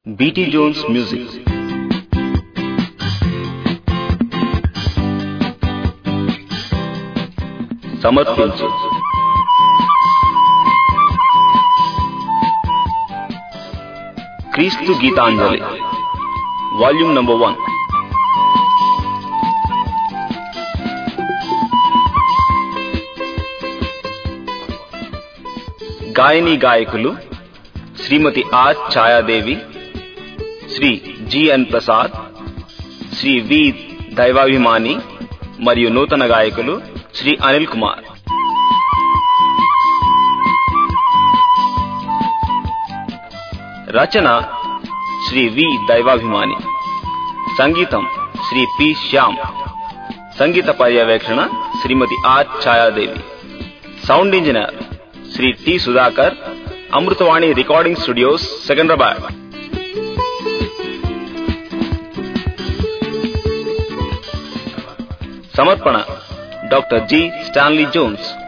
BT Jones music సమర్పించు క్రీస్తు Gitanjali volume number one గాయని గాయకులు Srimati R Chayadevi Sri GN Prasad Sri V దైవాభిమాని మరియు నూతన గాయకులు శ్రీ అనిల్ కుమార్ రచన శ్రీ వి దైవాభిమాని సంగీతం శ్రీ పి శ్యామ్ సంగీత పర్యవేక్షణ Srimati R Chayadevi sound engineer Sri T Sudhakar Amrutavani recording studios Secunderabad సమర్పణ డాక్టర్ జి స్టాన్లీ జోన్స్